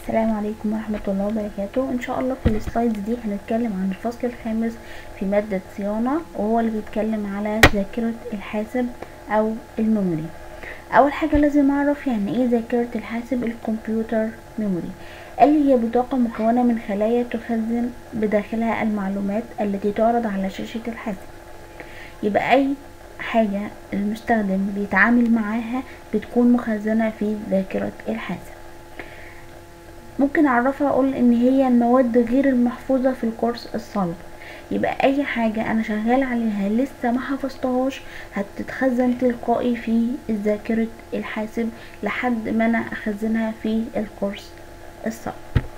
السلام عليكم ورحمة الله وبركاته ان شاء الله في السلايدز دي هنتكلم عن الفصل الخامس في مادة صيانة وهو اللي بيتكلم على ذاكرة الحاسب او الميموري اول حاجة لازم اعرف يعني ايه ذاكرة الحاسب الكمبيوتر ميموري اللي هي بطاقة مكونة من خلايا تخزن بداخلها المعلومات التي تعرض على شاشة الحاسب يبقى اي حاجة المستخدم بيتعامل معاها بتكون مخزنة في ذاكرة الحاسب ممكن اعرفها اقول ان هي المواد غير المحفوظة في الكورس الصلب يبقى اي حاجة انا شغال عليها لسه ما حفظتهاش هتتخزن تلقائي في ذاكرة الحاسب لحد ما انا اخزنها في الكورس الصلب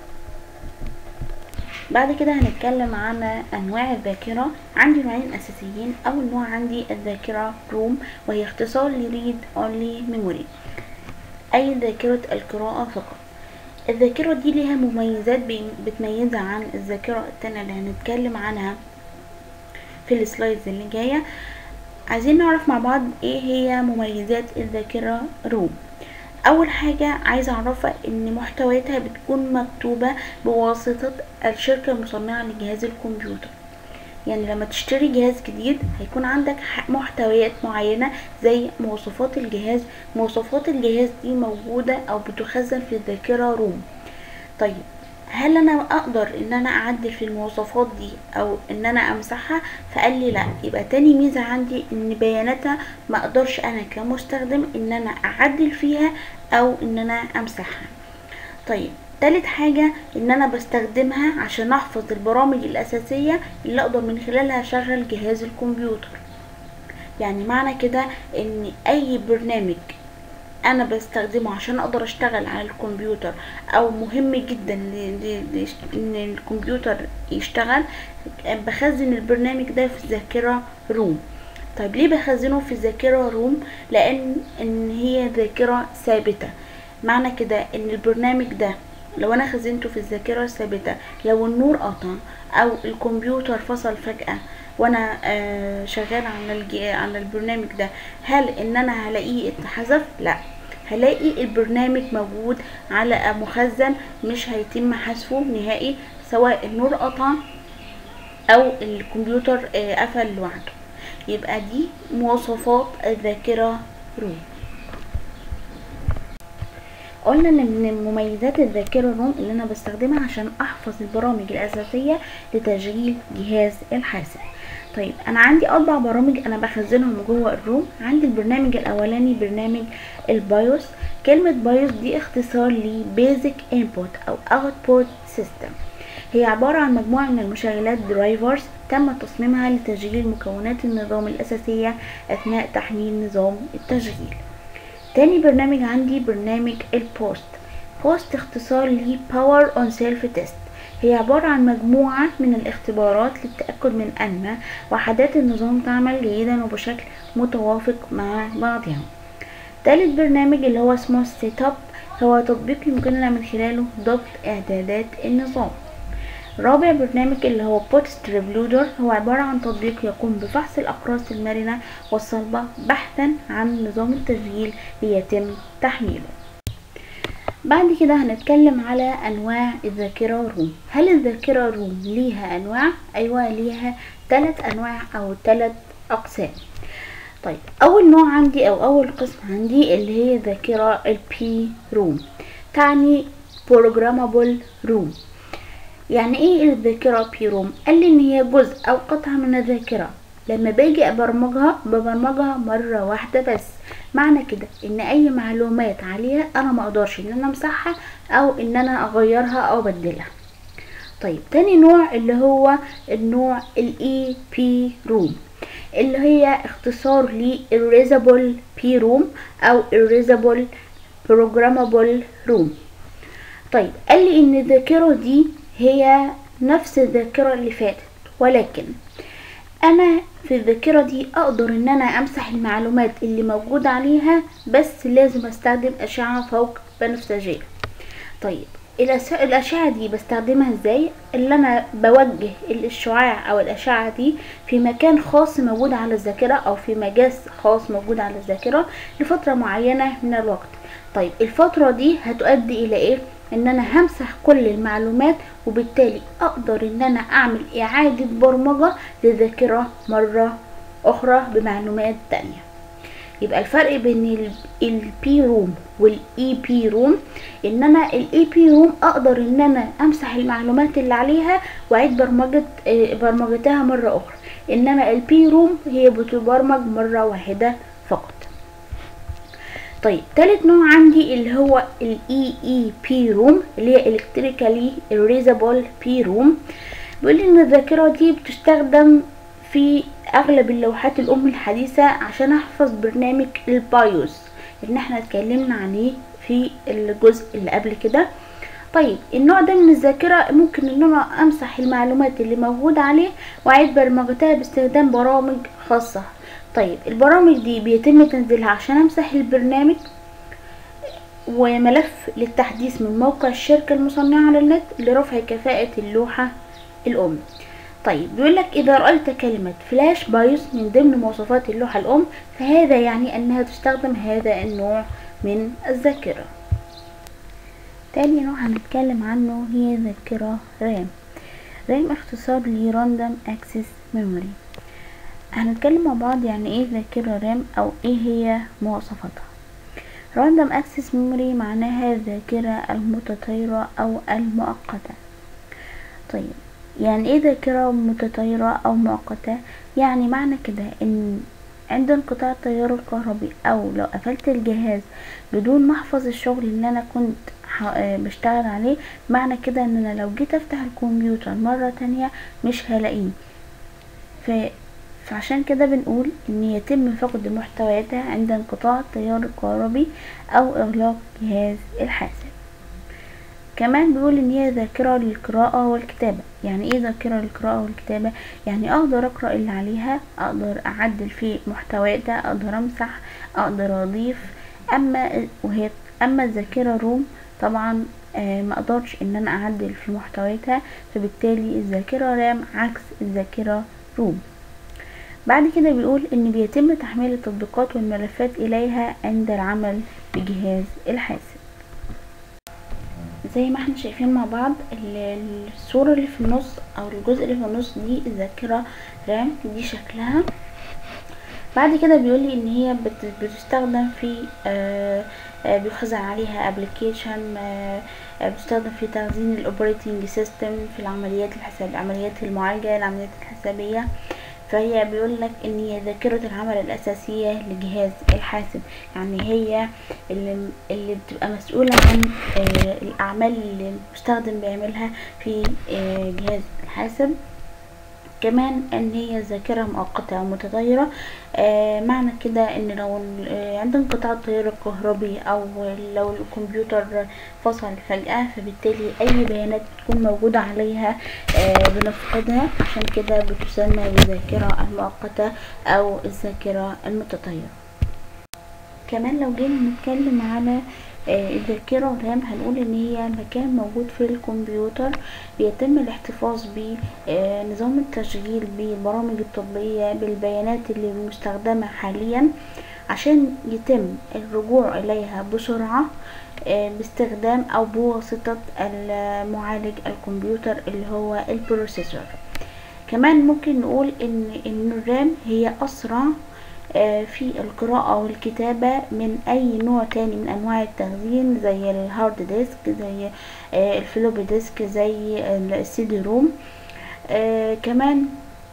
بعد كده هنتكلم عن انواع الذاكرة عندي نوعين اساسيين اول نوع عندي الذاكرة روم وهي اختصار لريد اونلي ميموري اي ذاكرة القراءة فقط الذاكرة دي ليها مميزات بتميزها عن الذاكرة التانية اللي هنتكلم عنها في السلايدز اللي جاية عايزين نعرف مع بعض ايه هي مميزات الذاكرة روم اول حاجة عايزة اعرفها ان محتوياتها بتكون مكتوبة بواسطة الشركة المصنعة لجهاز الكمبيوتر يعني لما تشتري جهاز جديد هيكون عندك محتويات معينة زي مواصفات الجهاز مواصفات الجهاز دي موجودة او بتخزن في الذاكرة روم طيب هل انا اقدر ان انا اعدل في المواصفات دي او ان انا امسحها فقال لي لا يبقى تاني ميزة عندي ان بياناتها ما اقدرش انا كمستخدم ان انا اعدل فيها او ان انا امسحها طيب تالت حاجة ان انا بستخدمها عشان احفظ البرامج الاساسية اللي اقدر من خلالها اشغل جهاز الكمبيوتر يعني معنى كده ان اي برنامج انا بستخدمه عشان اقدر اشتغل على الكمبيوتر او مهم جدا ان الكمبيوتر يشتغل بخزن البرنامج ده في الذاكرة روم طيب ليه بخزنه في الذاكرة روم لان ان هي ذاكرة ثابتة معنى كده ان البرنامج ده لو انا خزنته في الذاكرة الثابتة لو النور قطع او الكمبيوتر فصل فجأة وانا آه شغال على على البرنامج ده هل ان انا هلاقيه اتحذف لا هلاقي البرنامج موجود على مخزن مش هيتم حذفه نهائي سواء النور قطع او الكمبيوتر آه قفل لوحده يبقى دي مواصفات الذاكرة روم قلنا ان من مميزات الذاكرة الروم اللي انا بستخدمها عشان احفظ البرامج الاساسية لتشغيل جهاز الحاسب طيب انا عندي اربع برامج انا بخزنهم جوه الروم عندي البرنامج الاولاني برنامج البايوس كلمة بايوس دي اختصار ل Basic Input او Output System هي عبارة عن مجموعة من المشغلات درايفرز تم تصميمها لتشغيل مكونات النظام الأساسية أثناء تحميل نظام التشغيل تاني برنامج عندي برنامج البوست بوست اختصار ل Power on Self Test هي عبارة عن مجموعة من الاختبارات للتأكد من أن وحدات النظام تعمل جيدا وبشكل متوافق مع بعضها تالت برنامج اللي هو اسمه سيت اب هو تطبيق يمكننا من خلاله ضبط إعدادات النظام رابع برنامج اللي هو بوت ستريب لودر هو عبارة عن تطبيق يقوم بفحص الأقراص المرنة والصلبة بحثا عن نظام التشغيل ليتم تحميله بعد كده هنتكلم على انواع الذاكرة روم هل الذاكرة روم ليها انواع ايوه ليها ثلاث انواع او ثلاث اقسام طيب اول نوع عندي او اول قسم عندي اللي هي ذاكرة البي روم تعني programmable روم يعني ايه الذاكرة بي روم قال لي ان هي جزء او قطعة من الذاكرة لما باجي ابرمجها ببرمجها مرة واحدة بس معنى كده ان اي معلومات عليها انا ما اقدرش ان انا امسحها او ان انا اغيرها او ابدلها طيب تاني نوع اللي هو النوع الاي بي روم اللي هي اختصار ل erasable p room او erasable programmable room طيب قال لي ان الذاكرة دي هي نفس الذاكرة اللي فاتت ولكن انا في الذاكرة دي اقدر ان انا امسح المعلومات اللي موجودة عليها بس لازم استخدم اشعة فوق بنفسجية طيب الاشعة دي بستخدمها ازاي اللي انا بوجه الاشعاع او الاشعة دي في مكان خاص موجود على الذاكرة او في مجال خاص موجود على الذاكرة لفترة معينة من الوقت طيب الفترة دي هتؤدي الى ايه ان انا همسح كل المعلومات وبالتالي اقدر ان انا اعمل اعادة برمجة للذاكرة مرة اخرى بمعلومات تانية يبقى الفرق بين البي روم والاي بي روم ان انا الاي بي روم اقدر ان انا امسح المعلومات اللي عليها واعيد برمجة برمجتها مرة اخرى انما البي روم هي بتبرمج مرة واحدة فقط طيب تالت نوع عندي اللي هو الاي اي بي روم اللي هي الكتريكالي erasable بي روم بيقول ان الذاكرة دي بتستخدم في اغلب اللوحات الام الحديثة عشان احفظ برنامج البايوس اللي احنا اتكلمنا عليه في الجزء اللي قبل كده طيب النوع ده من الذاكرة ممكن ان انا امسح المعلومات اللي موجودة عليه واعيد برمجتها باستخدام برامج خاصة طيب البرامج دي بيتم تنزيلها عشان امسح البرنامج وملف للتحديث من موقع الشركة المصنعة على النت لرفع كفاءة اللوحة الام طيب بيقول لك اذا رأيت كلمة فلاش بايوس من ضمن مواصفات اللوحة الام فهذا يعني انها تستخدم هذا النوع من الذاكرة تاني نوع هنتكلم عنه هي ذاكرة رام رام اختصار ل Random Access Memory هنتكلم مع بعض يعني ايه ذاكرة رام او ايه هي مواصفاتها Random Access Memory معناها الذاكرة المتطايرة او المؤقتة طيب يعني ايه ذاكرة متطايرة او مؤقتة يعني معنى كده ان عند انقطاع التيار الكهربي او لو قفلت الجهاز بدون ما احفظ الشغل اللي انا كنت بشتغل عليه معنى كده ان انا لو جيت افتح الكمبيوتر مرة تانية مش هلاقيه ف... فعشان كده بنقول ان يتم فقد محتوياتها عند انقطاع التيار الكهربي او اغلاق جهاز الحاسب كمان بيقول ان هي ذاكرة للقراءة والكتابة يعني ايه ذاكرة للقراءة والكتابة يعني اقدر اقرأ اللي عليها اقدر اعدل في محتوياتها اقدر امسح اقدر اضيف اما وهي اما الذاكرة روم طبعا آه ما اقدرش ان انا اعدل في محتوياتها فبالتالي الذاكرة رام عكس الذاكرة روم بعد كده بيقول ان بيتم تحميل التطبيقات والملفات اليها عند العمل بجهاز الحاسب زي ما احنا شايفين مع بعض الصورة اللي في النص او الجزء اللي في النص دي الذاكرة رام دي شكلها بعد كده بيقول لي ان هي بتستخدم في آآ آآ بيخزن عليها ابلكيشن بتستخدم في تخزين الاوبريتنج سيستم في العمليات الحساب عمليات المعالجة العمليات الحسابية فهي بيقول لك ان هي ذاكرة العمل الاساسية لجهاز الحاسب يعني هي اللي, اللي بتبقى مسؤولة عن آه الاعمال اللي المستخدم بيعملها في آه جهاز الحاسب كمان ان هي ذاكرة مؤقتة او متغيرة آه معنى كده ان لو آه عند انقطاع التيار الكهربي او لو الكمبيوتر فصل فجأة فبالتالي اي بيانات بتكون موجودة عليها آه بنفقدها عشان كده بتسمى بالذاكرة المؤقتة او الذاكرة المتطيرة كمان لو جينا نتكلم على الذاكرة رام هنقول ان هي مكان موجود في الكمبيوتر بيتم الاحتفاظ بنظام التشغيل بالبرامج التطبيقية بالبيانات اللي مستخدمة حاليا عشان يتم الرجوع اليها بسرعة باستخدام او بواسطة المعالج الكمبيوتر اللي هو البروسيسور كمان ممكن نقول ان ان الرام هي اسرع في القراءة والكتابة من أي نوع تاني من أنواع التخزين زي الهارد ديسك زي الفلوبي ديسك زي السيدي روم كمان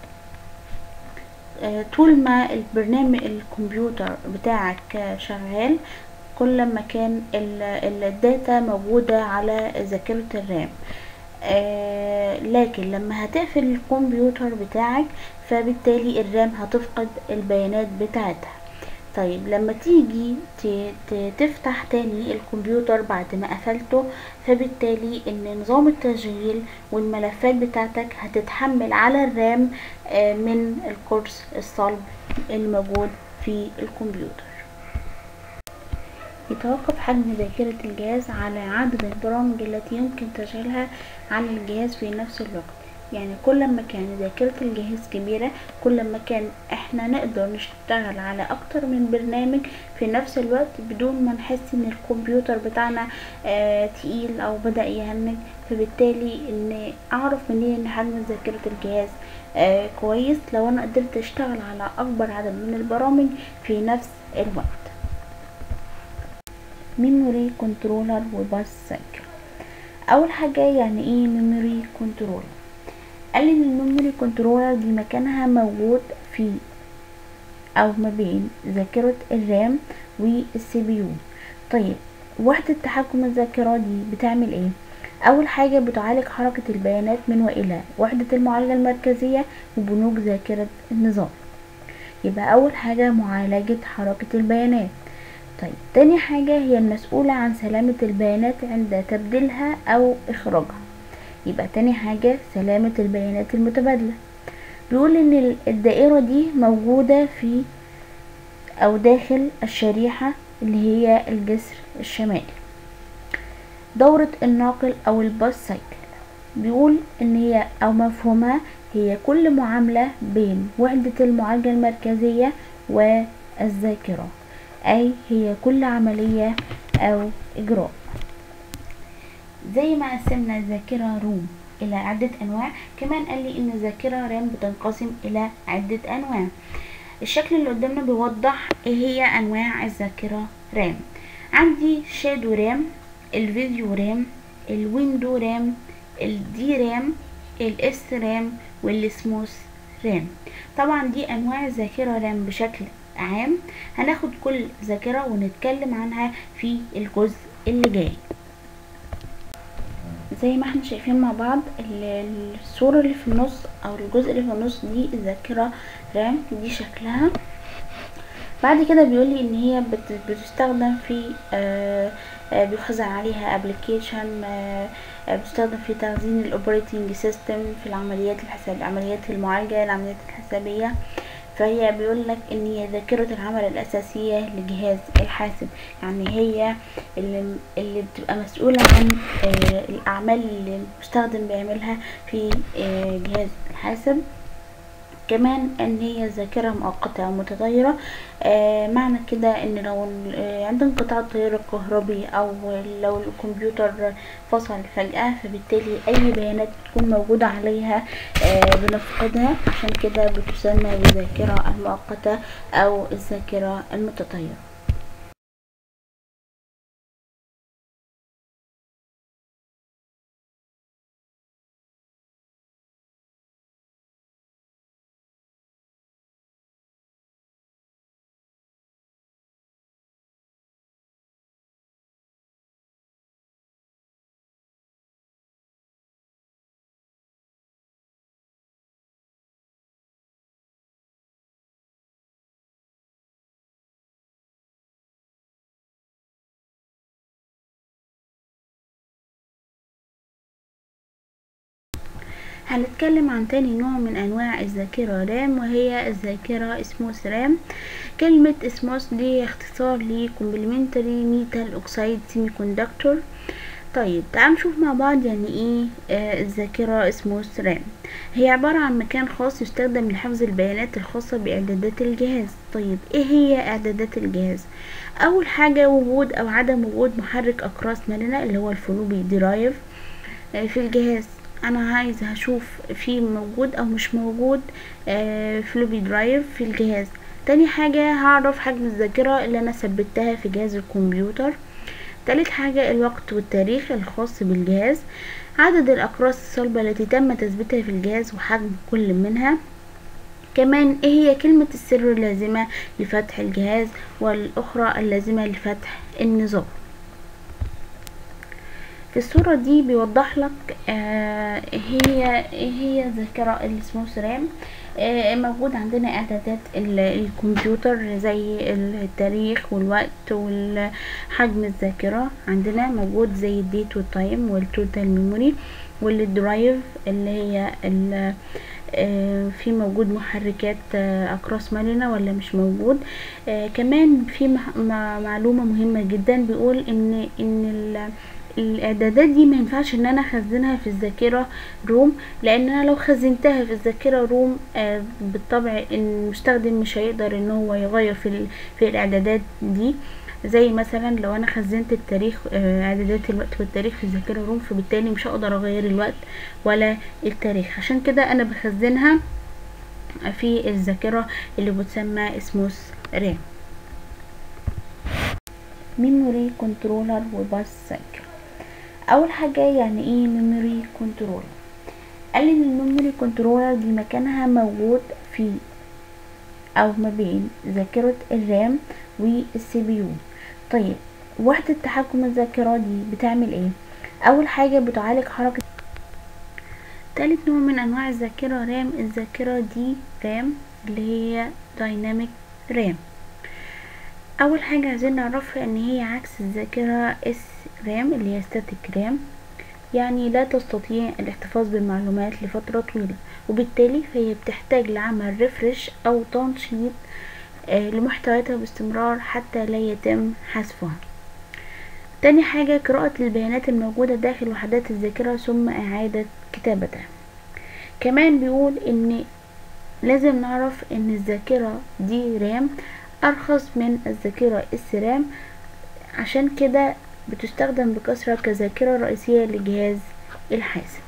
طول ما البرنامج الكمبيوتر بتاعك شغال كل ما كان الداتا موجودة على ذاكرة الرام آه لكن لما هتقفل الكمبيوتر بتاعك فبالتالي الرام هتفقد البيانات بتاعتها طيب لما تيجي تفتح تاني الكمبيوتر بعد ما قفلته فبالتالي ان نظام التشغيل والملفات بتاعتك هتتحمل على الرام آه من القرص الصلب الموجود في الكمبيوتر يتوقف حجم ذاكرة الجهاز على عدد البرامج التي يمكن تشغيلها على الجهاز في نفس الوقت يعني كل ما كان ذاكرة الجهاز كبيرة كل ما كان احنا نقدر نشتغل على اكتر من برنامج في نفس الوقت بدون ما نحس ان الكمبيوتر بتاعنا آه تقيل او بدأ يهنج فبالتالي ان اعرف منين ان حجم ذاكرة الجهاز آه كويس لو انا قدرت اشتغل على اكبر عدد من البرامج في نفس الوقت ميموري كنترولر وباس سايكل اول حاجة يعني ايه ميموري كنترولر قال ان الميموري كنترولر دي مكانها موجود في او ما بين ذاكرة الرام والسي بي يو طيب وحدة تحكم الذاكرة دي بتعمل ايه اول حاجة بتعالج حركة البيانات من والى وحدة المعالجة المركزية وبنوك ذاكرة النظام يبقى اول حاجة معالجة حركة البيانات طيب تاني حاجة هي المسؤولة عن سلامة البيانات عند تبديلها او اخراجها يبقى تاني حاجة سلامة البيانات المتبادلة بيقول ان الدائرة دي موجودة في او داخل الشريحة اللي هي الجسر الشمالي دورة الناقل او الباس سايكل بيقول ان هي او مفهومها هي كل معاملة بين وحدة المعالجة المركزية والذاكرة اي هي كل عملية او اجراء زي ما قسمنا الذاكرة روم الى عدة انواع كمان قال لي ان الذاكرة رام بتنقسم الى عدة انواع الشكل اللي قدامنا بيوضح ايه هي انواع الذاكرة رام عندي شادو رام الفيديو رام الويندو رام الدي رام الاس رام والسموث رام طبعا دي انواع الذاكرة رام بشكل عام هناخد كل ذاكرة ونتكلم عنها في الجزء اللي جاي زي ما احنا شايفين مع بعض الصورة اللي في النص او الجزء اللي في النص دي الذاكرة رام دي شكلها بعد كده بيقول لي ان هي بتستخدم في آه آه بيخزن عليها ابلكيشن آه بتستخدم في تخزين الاوبريتنج سيستم في العمليات الحساب عمليات المعالجة العمليات الحسابية فهي بيقول لك ان هي ذاكرة العمل الاساسية لجهاز الحاسب يعني هي اللي, اللي بتبقى مسؤولة عن آه الاعمال اللي المستخدم بيعملها في آه جهاز الحاسب كمان ان هي ذاكرة مؤقتة او متغيرة آه معنى كده ان لو آه عند انقطاع التيار الكهربي او لو الكمبيوتر فصل فجأة فبالتالي اي بيانات بتكون موجودة عليها آه بنفقدها عشان كده بتسمى بالذاكرة المؤقتة او الذاكرة المتطيرة هنتكلم عن تاني نوع من انواع الذاكرة رام وهي الذاكرة سموث رام كلمة سموث دي اختصار ل complementary metal oxide semiconductor طيب تعال نشوف مع بعض يعني ايه آه الذاكرة سموث رام هي عبارة عن مكان خاص يستخدم لحفظ البيانات الخاصة باعدادات الجهاز طيب ايه هي اعدادات الجهاز اول حاجة وجود او عدم وجود محرك اقراص مرنة اللي هو الفلوبي درايف آه في الجهاز انا عايزه هشوف في موجود او مش موجود آه فلوبي درايف في الجهاز تاني حاجة هعرف حجم الذاكرة اللي انا ثبتها في جهاز الكمبيوتر تالت حاجة الوقت والتاريخ الخاص بالجهاز عدد الأقراص الصلبة التي تم تثبيتها في الجهاز وحجم كل منها كمان ايه هي كلمة السر اللازمة لفتح الجهاز والأخرى اللازمة لفتح النظام في الصورة دي بيوضح لك آه هي هي ذاكرة السموث رام آه موجود عندنا اعدادات الكمبيوتر زي التاريخ والوقت والحجم الذاكرة عندنا موجود زي الديت والتايم والتوتال ميموري والدرايف اللي هي آه في موجود محركات اقراص مرنة ولا مش موجود كمان في معلومة مهمة جدا بيقول ان ان الاعدادات دي ما ينفعش ان انا اخزنها في الذاكره روم لان انا لو خزنتها في الذاكره روم آه بالطبع المستخدم مش هيقدر ان هو يغير في ال- في الاعدادات دي زي مثلا لو انا خزنت التاريخ آه، اعدادات الوقت والتاريخ في الذاكره روم فبالتالي مش هقدر اغير الوقت ولا التاريخ عشان كده انا بخزنها في الذاكره اللي بتسمى سموث رام ميموري كنترولر وباس سايكل اول حاجه يعني ايه ميموري كنترولر قال ان الميموري كنترولر دي مكانها موجود في او ما بين ذاكره الرام والسي بي يو طيب وحده تحكم الذاكره دي بتعمل ايه اول حاجه بتعالج حركه تالت نوع من انواع الذاكره رام الذاكره دي رام اللي هي دايناميك رام اول حاجه عايزين نعرفها ان هي عكس الذاكره اس رام اللي هي ستاتيك رام يعني لا تستطيع الاحتفاظ بالمعلومات لفتره طويله وبالتالي فهي بتحتاج لعمل ريفرش او تنشيط آه، لمحتوياتها باستمرار حتى لا يتم حذفها تاني حاجة قراءة البيانات الموجودة داخل وحدات الذاكرة ثم إعادة كتابتها كمان بيقول إن لازم نعرف إن الذاكرة دي رام أرخص من الذاكرة اس رام عشان كده بتستخدم بكثرة كذاكرة رئيسية لجهاز الحاسب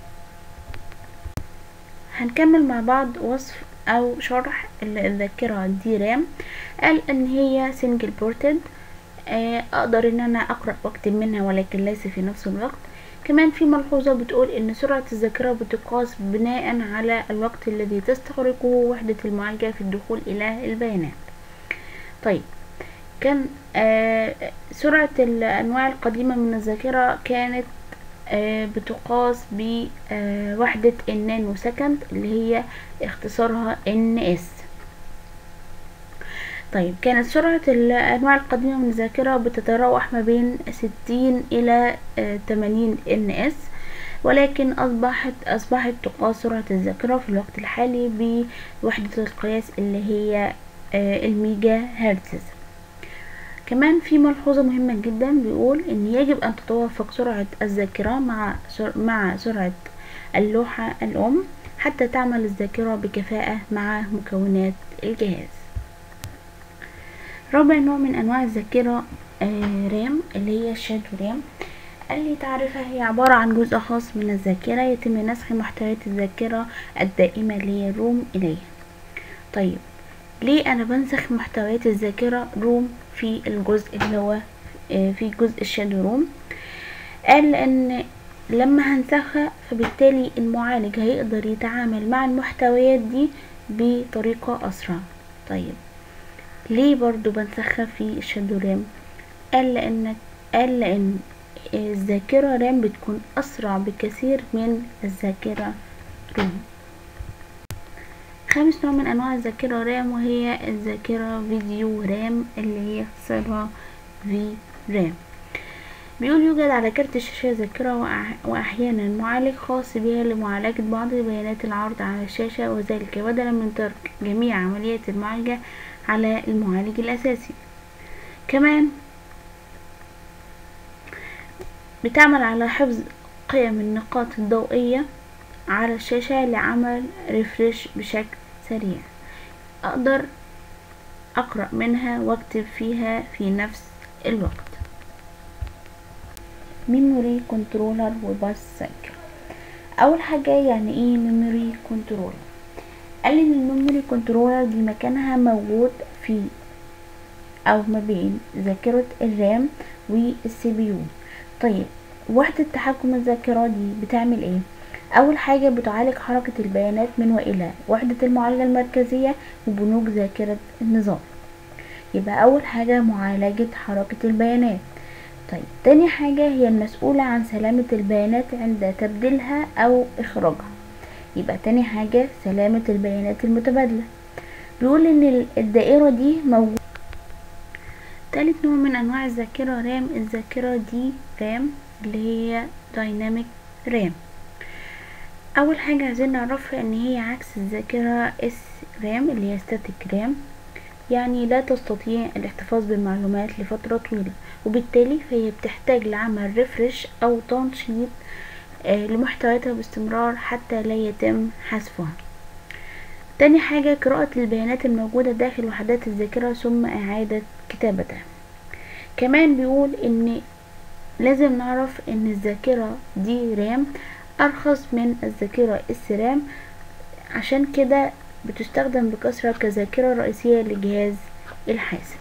هنكمل مع بعض وصف او شرح ال- الذاكرة دي رام قال ان هي سنجل بورتد اقدر ان انا اقرأ واكتب منها ولكن ليس في نفس الوقت كمان في ملحوظة بتقول ان سرعة الذاكرة بتقاس بناء على الوقت الذي تستغرقه وحدة المعالجة في الدخول الى البيانات طيب كان آه سرعة الأنواع القديمة من الذاكرة كانت آه بتقاس بوحدة النانو سكند اللي هي اختصارها NS طيب كانت سرعة الأنواع القديمة من الذاكرة بتتراوح ما بين 60 إلى آه 80 NS ولكن أصبحت أصبحت تقاس سرعة الذاكرة في الوقت الحالي بوحدة القياس اللي هي آه الميجا هرتز كمان في ملحوظة مهمة جدا بيقول ان يجب ان تتوافق سرعة الذاكرة مع سر... مع سرعة اللوحة الام حتى تعمل الذاكرة بكفاءة مع مكونات الجهاز رابع نوع من انواع الذاكرة آه رام اللي هي الشادو رام قال لي تعرفها هي عبارة عن جزء خاص من الذاكرة يتم نسخ محتويات الذاكرة الدائمة اللي هي روم إليها طيب ليه انا بنسخ محتويات الذاكرة روم في الجزء اللي هو في جزء الشادو روم قال لان لما هنسخها فبالتالي المعالج هيقدر يتعامل مع المحتويات دي بطريقة اسرع طيب ليه برضو بنسخها في الشادو رام قال لان قال لان الذاكرة رام بتكون اسرع بكثير من الذاكرة روم خامس نوع من انواع الذاكره رام وهي الذاكره فيديو رام اللي هي اختصارها في رام بيقول يوجد على كارت الشاشه ذاكره واحيانا معالج خاص بها لمعالجه بعض بيانات العرض على الشاشه وذلك بدلا من ترك جميع عمليات المعالجه على المعالج الاساسي كمان بتعمل على حفظ قيم النقاط الضوئيه على الشاشة لعمل ريفرش بشكل سريع أقدر أقرأ منها واكتب فيها في نفس الوقت ميموري كنترولر وباس سايكل أول حاجة يعني إيه ميموري كنترولر قال إن الميموري كنترولر دي مكانها موجود في أو ما بين ذاكرة الرام والسي بي يو طيب وحدة تحكم الذاكرة دي بتعمل ايه اول حاجة بتعالج حركة البيانات من والى وحدة المعالجة المركزية وبنوك ذاكرة النظام يبقى اول حاجة معالجة حركة البيانات طيب تاني حاجة هي المسؤولة عن سلامة البيانات عند تبديلها او اخراجها يبقى تاني حاجة سلامة البيانات المتبادلة بيقول ان الدائرة دي موجودة تالت نوع من انواع الذاكرة رام الذاكرة دي رام اللي هي دايناميك رام اول حاجة عايزين نعرفها ان هي عكس الذاكرة اس رام اللي هي ستاتيك رام يعني لا تستطيع الاحتفاظ بالمعلومات لفترة طويلة وبالتالي فهي بتحتاج لعمل ريفرش أو تنشيط آه، لمحتوياتها باستمرار حتى لا يتم حذفها تاني حاجة قراءة البيانات الموجودة داخل وحدات الذاكرة ثم إعادة كتابتها كمان بيقول إن لازم نعرف إن الذاكرة دي رام أرخص من الذاكرة السرام عشان كده بتستخدم بكثرة كذاكرة رئيسية لجهاز الحاسب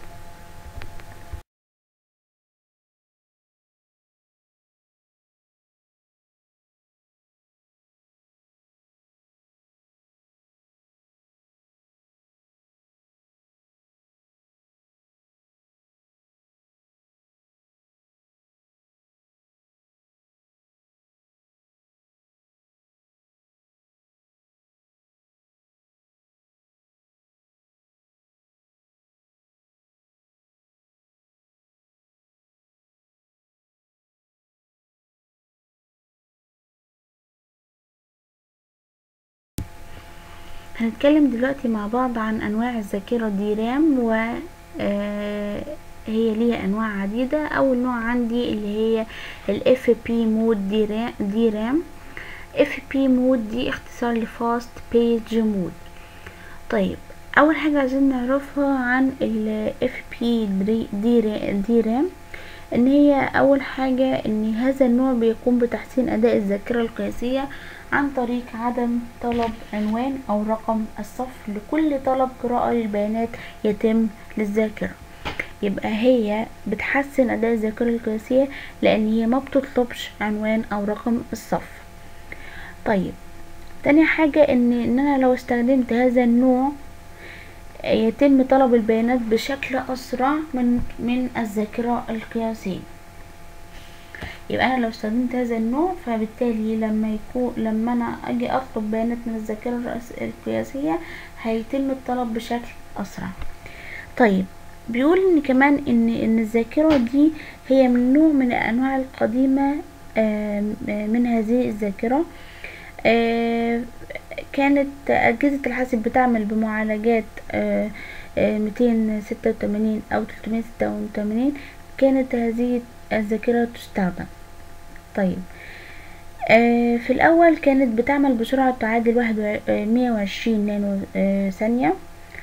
هنتكلم دلوقتي مع بعض عن انواع الذاكرة دي رام و آه، هي ليها انواع عديدة اول نوع عندي اللي هي ال FP مود دي رام دي رام FP مود دي اختصار لفاست بيج مود طيب اول حاجة عايزين نعرفها عن ال FP دي دي رام ان هي اول حاجة ان هذا النوع بيقوم بتحسين اداء الذاكرة القياسية عن طريق عدم طلب عنوان او رقم الصف لكل طلب قراءة للبيانات يتم للذاكرة يبقى هي بتحسن اداء الذاكرة القياسية لان هي ما بتطلبش عنوان او رقم الصف طيب تاني حاجة ان ان انا لو استخدمت هذا النوع يتم طلب البيانات بشكل اسرع من من الذاكرة القياسية يبقى انا لو استخدمت هذا النوع فبالتالي لما يكون لما انا اجي اطلب بيانات من الذاكرة الرئيس- القياسية هيتم الطلب بشكل اسرع طيب بيقول ان كمان ان ان الذاكرة دي هي من نوع من الانواع القديمة آم، آه، من هذه الذاكرة آه، كانت أجهزة الحاسب بتعمل بمعالجات ميتين ستة وتمانين أو تلتمية ستة وتمانين كانت هذه الذاكرة تستخدم طيب آه، في الأول كانت بتعمل بسرعة تعادل واحد مية وعشرين نانو آه، ثانية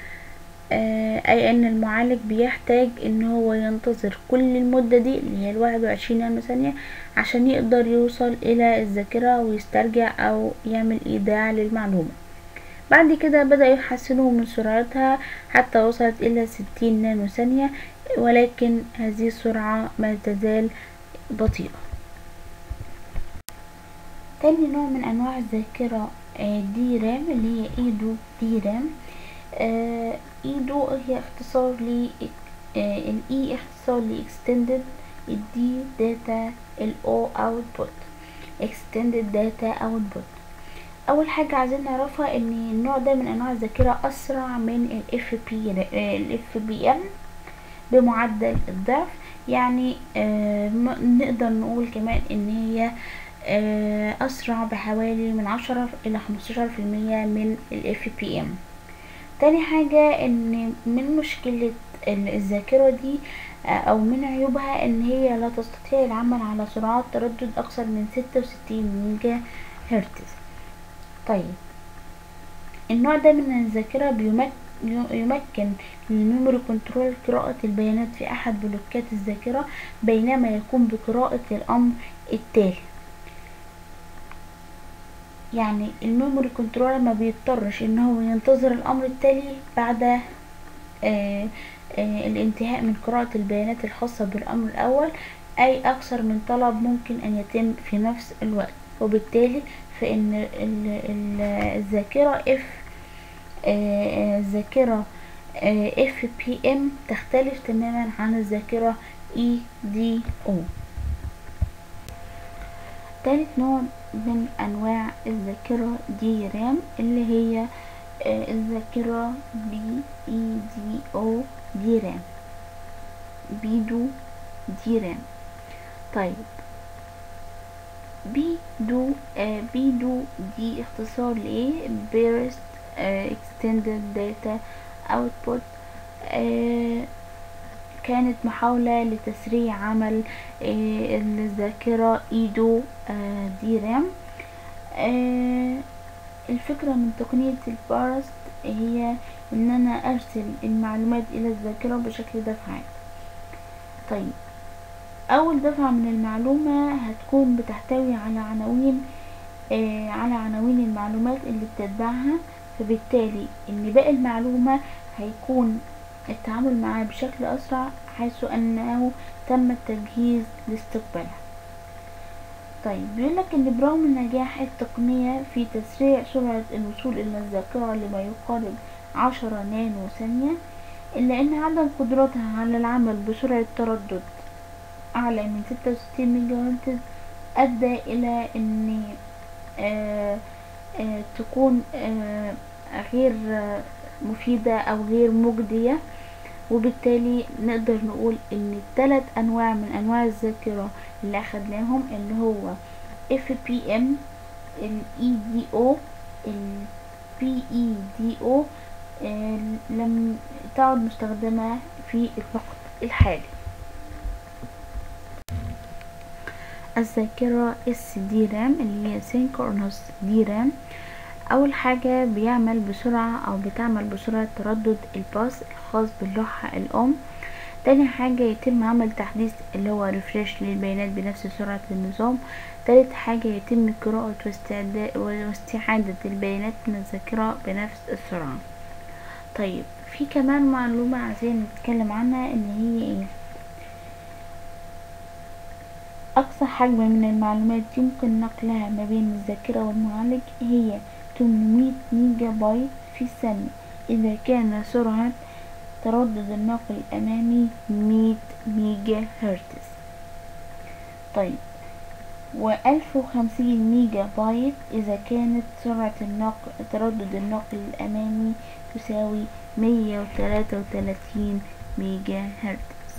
آه، أي أن المعالج بيحتاج إن هو ينتظر كل المدة دي اللي هي الواحد وعشرين نانو ثانية عشان يقدر يوصل إلى الذاكرة ويسترجع أو يعمل إيداع للمعلومة بعد كده بدأ يحسنوا من سرعتها حتى وصلت إلى ستين نانو ثانية ولكن هذه السرعة ما تزال بطيئة تاني نوع من أنواع الذاكرة آه، دي رام اللي هي ايدو دي رام آه، ايدو هي اختصار ل الاي اختصار ل extended الدي داتا الاو output extended data output اول حاجه عايزين نعرفها ان النوع ده من انواع الذاكره اسرع من الاف بي الاف بي ام بمعدل الضعف يعني آه م- نقدر نقول كمان ان هي آه اسرع بحوالي من عشرة الى خمستاشر في المية من الاف بي ام تاني حاجة ان من مشكلة ال- الذاكرة دي آه، او من عيوبها ان هي لا تستطيع العمل على سرعات تردد اكثر من ستة وستين ميجا هرتز طيب النوع ده من الذاكرة بيمك يمكن للميموري كنترول قراءة البيانات في أحد بلوكات الذاكرة بينما يقوم بقراءة الأمر التالي يعني الميموري كنترولر ما بيضطرش ان هو ينتظر الامر التالي بعد آه آه الانتهاء من قراءة البيانات الخاصة بالامر الاول اي اكثر من طلب ممكن ان يتم في نفس الوقت وبالتالي فان ال- ال- الذاكرة اف الذاكرة اف بي ام تختلف تماما عن الذاكرة اي دي او تالت نوع من انواع الذاكرة دي رام اللي هي آه، الذاكرة بي اي دي او دي رام بيدو دي رام طيب بيدو آه بيدو دي اختصار لايه burst آه extended data output آه كانت محاولة لتسريع عمل آه الذاكرة ايدو آه دي رام آه الفكرة من تقنية البارست هي ان انا ارسل المعلومات الى الذاكرة بشكل دفعات طيب اول دفعة من المعلومة هتكون بتحتوي على عناوين آه على عناوين المعلومات اللي بتتبعها فبالتالي ان باقي المعلومة هيكون التعامل معاه بشكل اسرع حيث انه تم التجهيز لاستقبالها طيب بيقولك ان برغم نجاح التقنية في تسريع سرعة الوصول الى الذاكرة لما يقارب عشرة نانو ثانية الا ان عدم قدرتها على العمل بسرعة تردد اعلى من ستة وستين ميجا هرتز ادى الى ان آآ آآ تكون آآ غير مفيدة او غير مجدية وبالتالي نقدر نقول ان الثلاث انواع من انواع الذاكرة اللي اخدناهم اللي هو FPM ال EDO ال PEDO لم تعد مستخدمة في الوقت الحالي الذاكرة SDRAM اللي هي Synchronous DRAM اول حاجة بيعمل بسرعة او بتعمل بسرعة تردد الباص الخاص باللوحة الام تاني حاجة يتم عمل تحديث اللي هو ريفريش للبيانات بنفس سرعة النظام تالت حاجة يتم قراءة واستعادة البيانات من الذاكرة بنفس السرعة طيب في كمان معلومة عايزين نتكلم عنها ان هي ايه اقصى حجم من المعلومات يمكن نقلها ما بين الذاكرة والمعالج هي 800 ميجا بايت في الثانية اذا كان سرعة تردد النقل الامامي 100 ميجا هرتز طيب وألف وخمسين ميجا بايت إذا كانت سرعة النقل تردد النقل الأمامي تساوي مية وتلاتة وتلاتين ميجا هرتز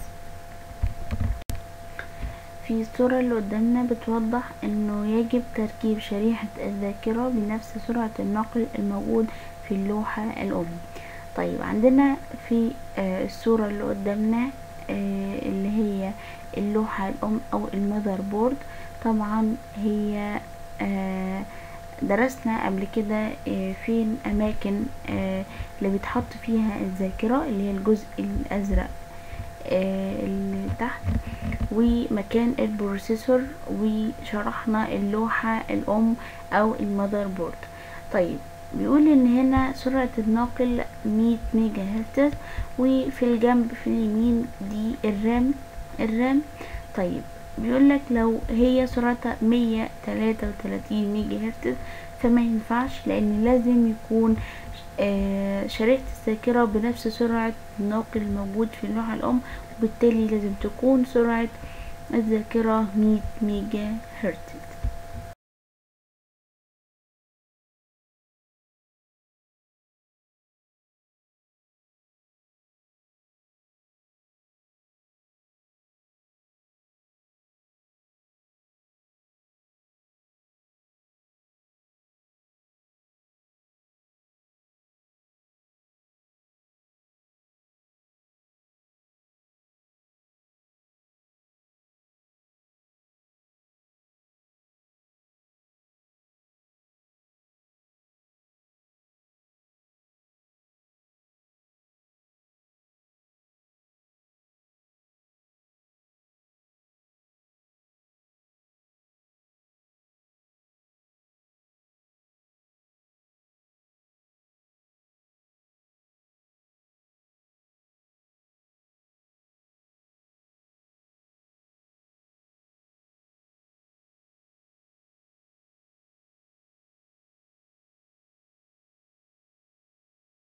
في الصورة اللي قدامنا بتوضح انه يجب تركيب شريحة الذاكرة بنفس سرعة النقل الموجود في اللوحة الأم طيب عندنا في آه الصورة اللي قدامنا آه اللي هي اللوحة الأم أو المذر بورد طبعا هي آه درسنا قبل كده فين أماكن اللي بتحط فيها الذاكرة اللي هي الجزء الأزرق اللي تحت ومكان البروسيسور وشرحنا اللوحة الأم أو المذر بورد طيب بيقول ان هنا سرعة الناقل 100 ميجا هرتز وفي الجنب في اليمين دي الرام الرام طيب بيقول لك لو هي سرعتها 133 ميجا هرتز فما ينفعش لان لازم يكون آه شريحة الذاكرة بنفس سرعة الناقل الموجود في اللوحة الأم وبالتالي لازم تكون سرعة الذاكرة 100 ميجا هرتز